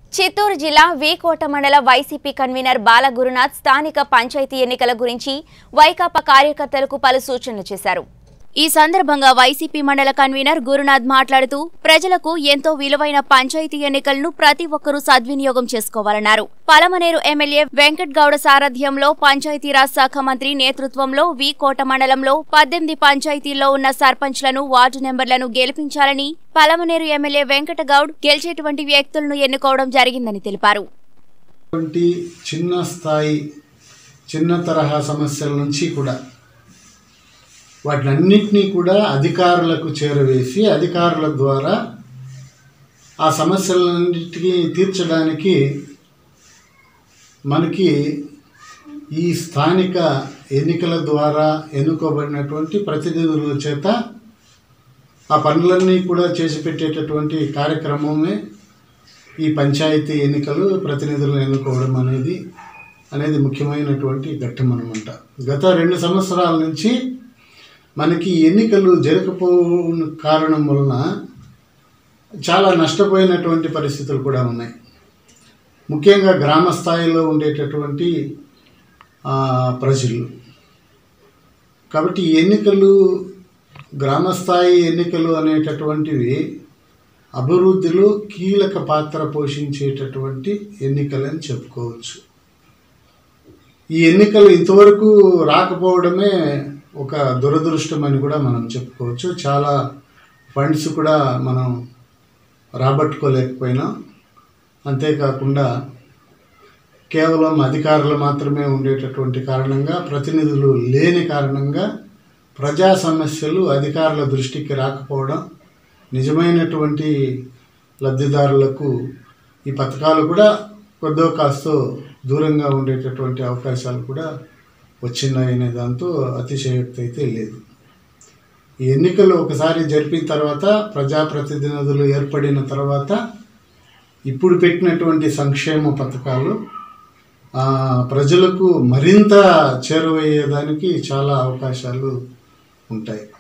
చిత్తూరు జిల్లా వీకోట మండల YCP convener బాలగురునాథ్ స్థానిక పంచాయతీ ఎన్నికల గురించి వైకాపా కార్యకర్తలకు పలు సూచనలు చేశారు ఈ సందర్భంగా వైసీపీ మండల కన్వీనర్ గురునాథ్ మాట్లాడుతూ ప్రజలకు ఎంతో విలువైన పంచాయతీ ఎన్నికలను ప్రతి ఒక్కరూ సద్వినియోగం చేసుకోవాలన్నారు పలమనేరు ఎమ్మెల్యే వెంకట్ గౌడ సారథ్యంలో పంచాయతీరాజ్ శాఖ మంత్రి నేతృత్వంలో వి కోట మండలంలో పద్దెనిమిది పంచాయతీల్లో ఉన్న సర్పంచ్లను వార్డు నెంబర్లను గెలిపించాలని పలమనేరు ఎమ్మెల్యే వెంకట గౌడ్ గెలిచేటువంటి వ్యక్తులను ఎన్నుకోవడం జరిగిందని తెలిపారు వంటి చిన్న స్థాయి చిన్న తరహా సమస్యల నుంచి కూడా వాటినన్నింటినీ కూడా అధికారులకు చేరవేసి అధికారుల ద్వారా ఆ సమస్యలన్నిటికీ తీర్చడానికి మనకి ఈ స్థానిక ఎన్నికల ద్వారా ఎన్నుకోబడినటువంటి ప్రతినిధుల చేత ఆ పనులన్నీ కూడా చేసి పెట్టేటటువంటి కార్యక్రమమే ఈ పంచాయతీ ఎన్నికలు ప్రతినిధులను ఎన్నుకోవడం అనేది అనేది ముఖ్యమైనటువంటి ఘట్టం అనమాట గత రెండు సంవత్సరాల నుంచి మనకి ఎన్నికలు జరగకపోవడం కారణం వలన చాలా నష్టపోయినటువంటి పరిస్థితులు కూడా ఉన్నాయి ముఖ్యంగా గ్రామ స్థాయిలో ఉండేటటువంటి ఆ, ప్రజలు కాబట్టి ఈ ఎన్నికలు గ్రామస్థాయి ఎన్నికలు అనేటటువంటివి అభివృద్ధిలో కీలక పాత్ర పోషించేటటువంటి ఎన్నికలని చెప్పుకోవచ్చు ఈ ఎన్నికలు ఇంతవరకు రాకపోవడమే ఒక దురదృష్టం అని కూడా మనం చెప్పుకోవచ్చు చాలా ఫండ్స్ కూడా మనం రాబట్టుకోలేకపోయినాం అంతేకాకుండా కేవలం అధికారులు మాత్రమే ఉండేటటువంటి కారణంగా ప్రతినిధులు లేని కారణంగా ప్రజా సమస్యలు అధికారుల దృష్టికి రాకపోవడం నిజమైనటువంటి లబ్ధిదారులకు ఈ పథకాలు కూడా కొద్దో కాస్తో దూరంగా ఉండేటటువంటి అవకాశాలు కూడా వచ్చినాయనే దాంతో అతిశయోక్తి అయితే లేదు ఈ ఎన్నికలు ఒకసారి జరిపిన తర్వాత ప్రజాప్రతినిధులు ఏర్పడిన తర్వాత ఇప్పుడు పెట్టినటువంటి సంక్షేమ పథకాలు ఆ, ప్రజలకు మరింత చేరువయ్యేదానికి చాలా అవకాశాలు ఉంటాయి